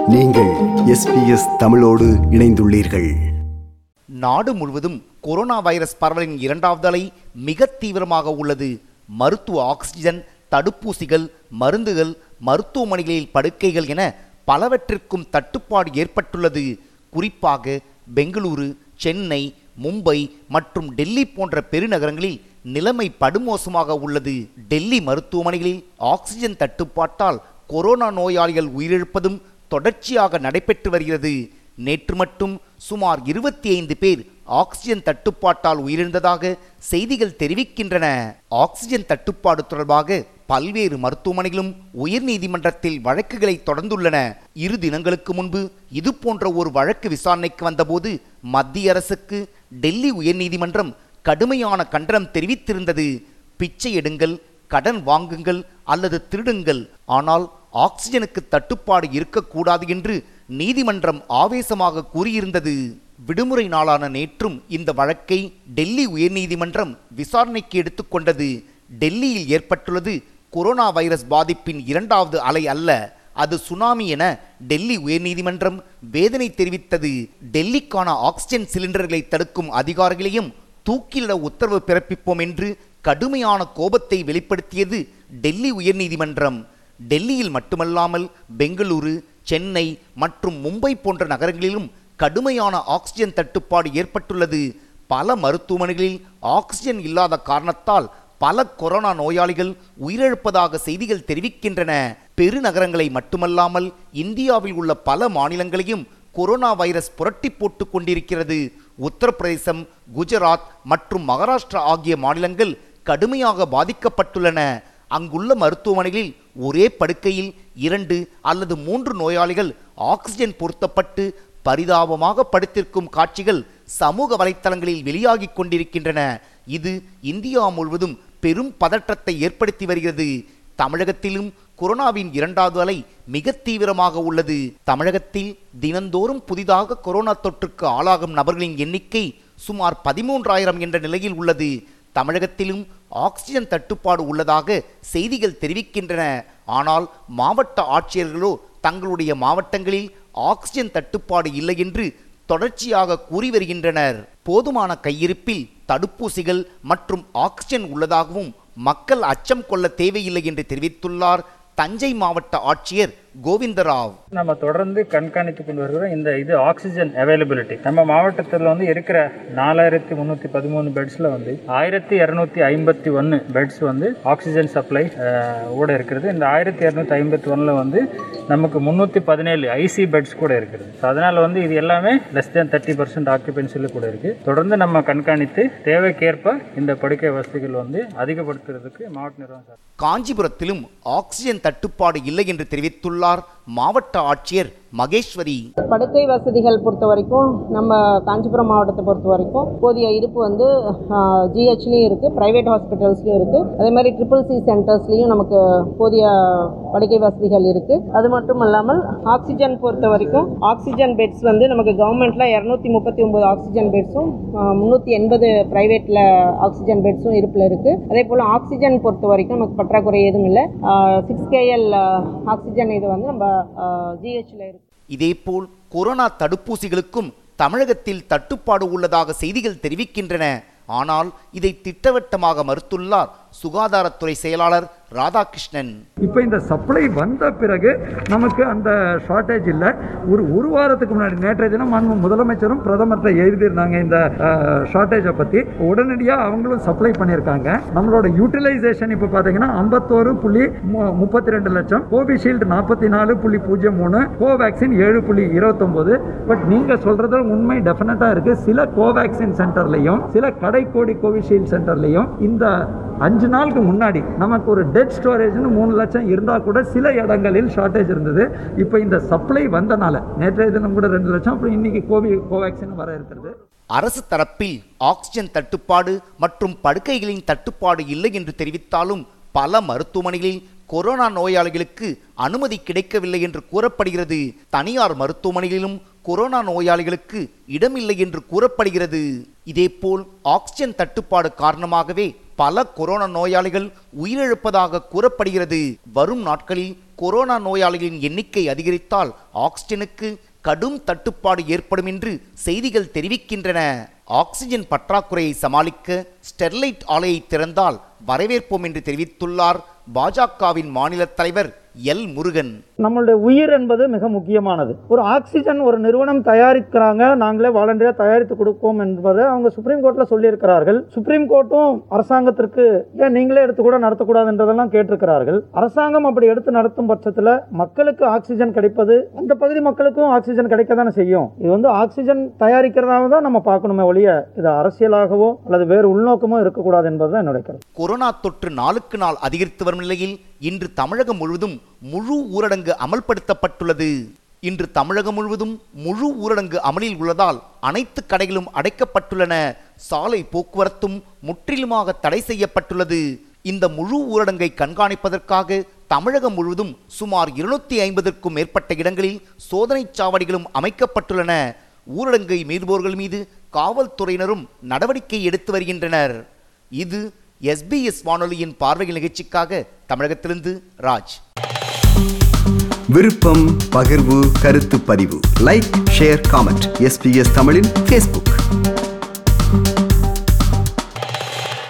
நீங்கள் எஸ்பிஎஸ் தமிழோடு இணைந்துள்ளீர்கள் நாடு முழுவதும் கொரோனா வைரஸ் பரவலின் இரண்டாவது அலை மிக தீவிரமாக உள்ளது மருத்துவ ஆக்சிஜன் தடுப்பூசிகள் மருந்துகள் மருத்துவமனைகளில் படுக்கைகள் என பலவற்றிற்கும் தட்டுப்பாடு ஏற்பட்டுள்ளது குறிப்பாக பெங்களூரு சென்னை மும்பை மற்றும் டெல்லி போன்ற பெருநகரங்களில் நிலைமை படுமோசமாக உள்ளது டெல்லி மருத்துவமனைகளில் ஆக்சிஜன் தட்டுப்பாட்டால் கொரோனா நோயாளிகள் உயிரிழப்பதும் தொடர்ச்சியாக நடைபெற்று வருகிறது நேற்று மட்டும் சுமார் இருபத்தி ஐந்து பேர் ஆக்சிஜன் தட்டுப்பாட்டால் உயிரிழந்ததாக செய்திகள் தெரிவிக்கின்றன ஆக்சிஜன் தட்டுப்பாடு தொடர்பாக பல்வேறு மருத்துவமனைகளும் உயர்நீதிமன்றத்தில் வழக்குகளை தொடர்ந்துள்ளன இரு தினங்களுக்கு முன்பு இது போன்ற ஒரு வழக்கு விசாரணைக்கு வந்தபோது மத்திய அரசுக்கு டெல்லி உயர்நீதிமன்றம் கடுமையான கண்டனம் தெரிவித்திருந்தது பிச்சை எடுங்கள் கடன் வாங்குங்கள் அல்லது திருடுங்கள் ஆனால் ஆக்சிஜனுக்கு தட்டுப்பாடு இருக்கக்கூடாது என்று நீதிமன்றம் ஆவேசமாக கூறியிருந்தது விடுமுறை நாளான நேற்றும் இந்த வழக்கை டெல்லி உயர்நீதிமன்றம் விசாரணைக்கு எடுத்துக்கொண்டது டெல்லியில் ஏற்பட்டுள்ளது கொரோனா வைரஸ் பாதிப்பின் இரண்டாவது அலை அல்ல அது சுனாமி என டெல்லி உயர்நீதிமன்றம் வேதனை தெரிவித்தது டெல்லிக்கான ஆக்சிஜன் சிலிண்டர்களை தடுக்கும் அதிகாரிகளையும் தூக்கிலிட உத்தரவு பிறப்பிப்போம் என்று கடுமையான கோபத்தை வெளிப்படுத்தியது டெல்லி உயர்நீதிமன்றம் டெல்லியில் மட்டுமல்லாமல் பெங்களூரு சென்னை மற்றும் மும்பை போன்ற நகரங்களிலும் கடுமையான ஆக்சிஜன் தட்டுப்பாடு ஏற்பட்டுள்ளது பல மருத்துவமனைகளில் ஆக்சிஜன் இல்லாத காரணத்தால் பல கொரோனா நோயாளிகள் உயிரிழப்பதாக செய்திகள் தெரிவிக்கின்றன பெருநகரங்களை மட்டுமல்லாமல் இந்தியாவில் உள்ள பல மாநிலங்களையும் கொரோனா வைரஸ் புரட்டி போட்டுக் கொண்டிருக்கிறது உத்தரப்பிரதேசம் குஜராத் மற்றும் மகாராஷ்டிரா ஆகிய மாநிலங்கள் கடுமையாக பாதிக்கப்பட்டுள்ளன அங்குள்ள மருத்துவமனைகளில் ஒரே படுக்கையில் இரண்டு அல்லது மூன்று நோயாளிகள் ஆக்சிஜன் பொருத்தப்பட்டு பரிதாபமாக படுத்திருக்கும் காட்சிகள் சமூக வலைத்தளங்களில் வெளியாகிக் கொண்டிருக்கின்றன இது இந்தியா முழுவதும் பெரும் பதற்றத்தை ஏற்படுத்தி வருகிறது தமிழகத்திலும் கொரோனாவின் இரண்டாவது அலை மிக தீவிரமாக உள்ளது தமிழகத்தில் தினந்தோறும் புதிதாக கொரோனா தொற்றுக்கு ஆளாகும் நபர்களின் எண்ணிக்கை சுமார் பதிமூன்றாயிரம் என்ற நிலையில் உள்ளது தமிழகத்திலும் ஆக்சிஜன் தட்டுப்பாடு உள்ளதாக செய்திகள் தெரிவிக்கின்றன ஆனால் மாவட்ட ஆட்சியர்களோ தங்களுடைய மாவட்டங்களில் ஆக்சிஜன் தட்டுப்பாடு இல்லை என்று தொடர்ச்சியாக கூறி வருகின்றனர் போதுமான கையிருப்பில் தடுப்பூசிகள் மற்றும் ஆக்சிஜன் உள்ளதாகவும் மக்கள் அச்சம் கொள்ள தேவையில்லை என்று தெரிவித்துள்ளார் தஞ்சை மாவட்ட ஆட்சியர் கோவிந்தராவ் நம்ம தொடர்ந்து கண்காணித்து கொண்டு வருகிறோம் இந்த இது ஆக்சிஜன் அவைலபிலிட்டி நம்ம மாவட்டத்தில் வந்து இருக்கிற நாலாயிரத்தி முந்நூற்றி பதிமூணு பெட்ஸில் வந்து ஆயிரத்தி இரநூத்தி ஐம்பத்தி ஒன்று பெட்ஸ் வந்து ஆக்சிஜன் சப்ளை கூட இருக்கிறது இந்த ஆயிரத்தி இரநூத்தி ஐம்பத்தி ஒன்றில் வந்து நமக்கு முந்நூற்றி பதினேழு ஐசி பெட்ஸ் கூட இருக்கிறது ஸோ அதனால் வந்து இது எல்லாமே லெஸ் தேன் தேர்ட்டி பர்சன்ட் ஆக்குபென்சியில் கூட இருக்குது தொடர்ந்து நம்ம கண்காணித்து தேவைக்கேற்ப இந்த படுக்கை வசதிகள் வந்து அதிகப்படுத்துறதுக்கு மாவட்ட நிர்வாகம் சார் காஞ்சிபுரத்திலும் ஆக்சிஜன் தட்டுப்பாடு இல்லை என்று தெரிவித்துள்ளார் மாவட்ட ஆட்சியர் மகேஸ்வரி படுக்கை வசதிகள் பொறுத்த வரைக்கும் நம்ம காஞ்சிபுரம் மாவட்டத்தை பொறுத்த வரைக்கும் போதிய இருப்பு வந்து ஜிஹெச்லேயும் இருக்குது ப்ரைவேட் ஹாஸ்பிட்டல்ஸ்லையும் இருக்குது அதே மாதிரி ட்ரிபிள் சி சென்டர்ஸ்லேயும் நமக்கு போதிய படுக்கை வசதிகள் இருக்குது அது மட்டும் இல்லாமல் ஆக்சிஜன் பொறுத்த வரைக்கும் ஆக்சிஜன் பெட்ஸ் வந்து நமக்கு கவர்மெண்ட்டில் இரநூத்தி முப்பத்தி ஒம்பது ஆக்சிஜன் பெட்ஸும் முந்நூற்றி எண்பது ப்ரைவேட்டில் ஆக்சிஜன் பெட்ஸும் இருப்பில் இருக்குது அதே போல் ஆக்சிஜன் பொறுத்த வரைக்கும் நமக்கு பற்றாக்குறை எதுவும் இல்லை சிக்ஸ் கேஎல் ஆக்சிஜன் இது வந்து நம்ம ஜிஹெச்சில் இருக்குது இதேபோல் கொரோனா தடுப்பூசிகளுக்கும் தமிழகத்தில் தட்டுப்பாடு உள்ளதாக செய்திகள் தெரிவிக்கின்றன ஆனால் இதை திட்டவட்டமாக மறுத்துள்ளார் சுகாதாரத்துறை செயலாளர் ராதாகிருஷ்ணன் இப்போ இந்த சப்ளை வந்த பிறகு நமக்கு அந்த ஷார்ட்டேஜ் இல்லை ஒரு ஒரு வாரத்துக்கு முன்னாடி நேற்றைய தினம் மாண்பு முதலமைச்சரும் பிரதமர்கிட்ட எழுதியிருந்தாங்க இந்த ஷார்ட்டேஜை பற்றி உடனடியாக அவங்களும் சப்ளை பண்ணியிருக்காங்க நம்மளோட யூட்டிலைசேஷன் இப்போ பார்த்தீங்கன்னா ஐம்பத்தோரு புள்ளி மு- முப்பத்தி ரெண்டு லட்சம் கோவிஷீல்டு நாற்பத்தி நாலு புள்ளி பூஜ்ஜியம் மூணு கோவேக்சின் ஏழு புள்ளி இருபத்தொம்போது பட் நீங்கள் சொல்கிறது உண்மை டெஃபினட்டாக இருக்குது சில கோவேக்சின் சென்டர்லையும் சில கடைக்கோடி கோவிஷீல்டு சென்டர்லையும் இந்த அஞ்சு நாளுக்கு முன்னாடி நமக்கு ஒரு டெட் ஸ்டோரேஜ்னு மூணு லட்சம் இருந்தால் கூட சில இடங்களில் ஷார்ட்டேஜ் இருந்தது இப்போ இந்த சப்ளை வந்தனால நேற்றைய தினம் கூட ரெண்டு லட்சம் அப்புறம் இன்னைக்கு கோவி கோவேக்சின் வர இருக்கிறது அரசு தரப்பில் ஆக்சிஜன் தட்டுப்பாடு மற்றும் படுக்கைகளின் தட்டுப்பாடு இல்லை என்று தெரிவித்தாலும் பல மருத்துவமனைகளில் கொரோனா நோயாளிகளுக்கு அனுமதி கிடைக்கவில்லை என்று கூறப்படுகிறது தனியார் மருத்துவமனைகளிலும் கொரோனா நோயாளிகளுக்கு இடமில்லை என்று கூறப்படுகிறது இதேபோல் ஆக்சிஜன் தட்டுப்பாடு காரணமாகவே பல கொரோனா நோயாளிகள் உயிரிழப்பதாக கூறப்படுகிறது வரும் நாட்களில் கொரோனா நோயாளிகளின் எண்ணிக்கை அதிகரித்தால் ஆக்சிஜனுக்கு கடும் தட்டுப்பாடு ஏற்படும் என்று செய்திகள் தெரிவிக்கின்றன ஆக்சிஜன் பற்றாக்குறையை சமாளிக்க ஸ்டெர்லைட் ஆலையை திறந்தால் வரவேற்போம் என்று தெரிவித்துள்ளார் பாஜகவின் மாநில தலைவர் எல் முருகன் நம்மளுடைய உயிர் என்பது மிக முக்கியமானது ஒரு ஆக்சிஜன் ஒரு நிறுவனம் தயாரிக்கிறாங்க நாங்களே வாலண்டியராக தயாரித்து கொடுப்போம் என்பதை அவங்க சுப்ரீம் கோர்ட்டில் சொல்லியிருக்கிறார்கள் சுப்ரீம் கோர்ட்டும் அரசாங்கத்திற்கு ஏன் நீங்களே எடுத்து கூட நடத்தக்கூடாதுன்றதெல்லாம் கேட்டிருக்கிறார்கள் அரசாங்கம் அப்படி எடுத்து நடத்தும் பட்சத்தில் மக்களுக்கு ஆக்சிஜன் கிடைப்பது அந்த பகுதி மக்களுக்கும் ஆக்சிஜன் கிடைக்க தானே செய்யும் இது வந்து ஆக்சிஜன் தயாரிக்கிறதாக தான் நம்ம பார்க்கணுமே ஒழிய இது அரசியலாகவோ அல்லது வேறு உள்நோக்கமோ இருக்கக்கூடாது என்பது தான் என்னுடைய கருத்து கொரோனா தொற்று நாளுக்கு நாள் அதிகரித்து வரும் நிலையில் இன்று தமிழகம் முழுவதும் முழு ஊரடங்கு அமல்படுத்தப்பட்டுள்ளது இன்று தமிழகம் முழுவதும் முழு ஊரடங்கு அமலில் உள்ளதால் அனைத்து கடைகளும் அடைக்கப்பட்டுள்ளன சாலை போக்குவரத்தும் முற்றிலுமாக தடை செய்யப்பட்டுள்ளது இந்த முழு ஊரடங்கை கண்காணிப்பதற்காக தமிழகம் முழுவதும் சுமார் இருநூத்தி ஐம்பதற்கும் மேற்பட்ட இடங்களில் சோதனைச் சாவடிகளும் அமைக்கப்பட்டுள்ளன ஊரடங்கை மீறுபவர்கள் மீது காவல்துறையினரும் நடவடிக்கை எடுத்து வருகின்றனர் இது எஸ்பிஎஸ் வானொலியின் பார்வை நிகழ்ச்சிக்காக தமிழகத்திலிருந்து ராஜ் விருப்பம் பகிர்வு கருத்து பதிவு லைக் ஷேர் காமெண்ட் எஸ்பிஎஸ் தமிழின் ஃபேஸ்புக்